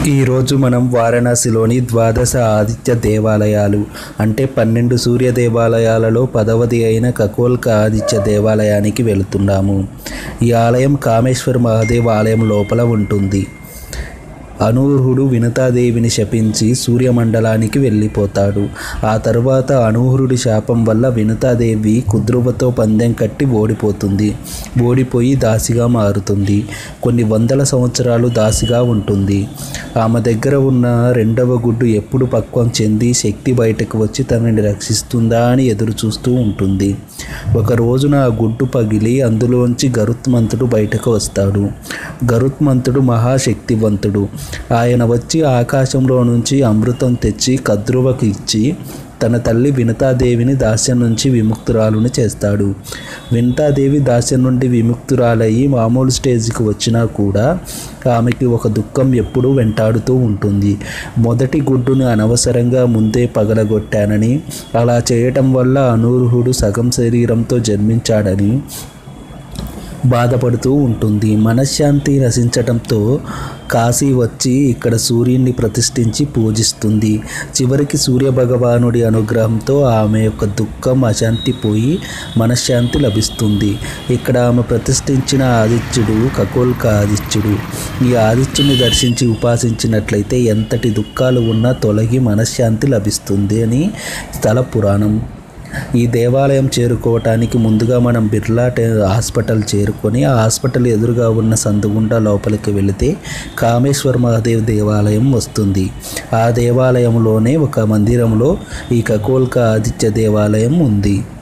ఈరోజు మనం వారణాసిలోని ద్వాదశ ఆదిత్య దేవాలయాలు అంటే పన్నెండు సూర్య దేవాలయాలలో పదవది అయిన కకోల్క ఆదిత్య దేవాలయానికి వెళుతున్నాము ఈ ఆలయం కామేశ్వర మహాదేవ్ ఆలయం లోపల ఉంటుంది అనూహుడు వినతాదేవిని శపించి సూర్యమండలానికి వెళ్ళిపోతాడు ఆ తర్వాత అనూహుడి శాపం వల్ల వినతాదేవి కుద్రువతో పందెం కట్టి ఓడిపోతుంది ఓడిపోయి దాసిగా మారుతుంది కొన్ని వందల సంవత్సరాలు దాసిగా ఉంటుంది ఆమె దగ్గర ఉన్న రెండవ గుడ్డు ఎప్పుడు పక్వం చెంది శక్తి బయటకు వచ్చి తనని రక్షిస్తుందా అని ఎదురు చూస్తూ ఉంటుంది ఒక రోజున ఆ గుడ్డు పగిలి అందులోంచి గరుత్మంతుడు బయటకు వస్తాడు గరుత్మంతుడు మహాశక్తివంతుడు ఆయన వచ్చి ఆకాశంలో నుంచి అమృతం తెచ్చి కద్రువకు ఇచ్చి తన తల్లి వినతాదేవిని దాస్యం నుంచి విముక్తురాలుని చేస్తాడు వినతాదేవి దాస్యం నుండి విముక్తురాలయ్యి మామూలు స్టేజ్కి వచ్చినా కూడా ఆమెకి ఒక దుఃఖం ఎప్పుడూ వెంటాడుతూ ఉంటుంది మొదటి గుడ్డును అనవసరంగా ముందే పగలగొట్టానని అలా చేయటం వల్ల అనూరుహుడు సగం శరీరంతో జన్మించాడని బాధపడుతూ ఉంటుంది మనశ్శాంతి నశించటంతో కాశీ వచ్చి ఇక్కడ సూర్యుడిని ప్రతిష్ఠించి పూజిస్తుంది చివరికి సూర్య భగవానుడి అనుగ్రహంతో ఆమె యొక్క దుఃఖం అశాంతి పోయి మనశ్శాంతి లభిస్తుంది ఇక్కడ ఆమె ప్రతిష్ఠించిన ఆదిత్యుడు ఖగోల్క ఆదిత్యుడు ఈ ఆదిత్యుని దర్శించి ఉపాసించినట్లయితే ఎంతటి దుఃఖాలు ఉన్నా తొలగి మనశ్శాంతి లభిస్తుంది అని స్థల పురాణం ఈ దేవాలయం చేరుకోవటానికి ముందుగా మనం బిర్లా టే- హాస్పిటల్ చేరుకొని ఆ హాస్పిటల్ ఎదురుగా ఉన్న సందుగుండా లోపలికి వెళితే కామేశ్వర మహాదేవ్ దేవాలయం వస్తుంది ఆ దేవాలయంలోనే ఒక మందిరంలో ఈ ఖగోల్క ఆదిత్య దేవాలయం ఉంది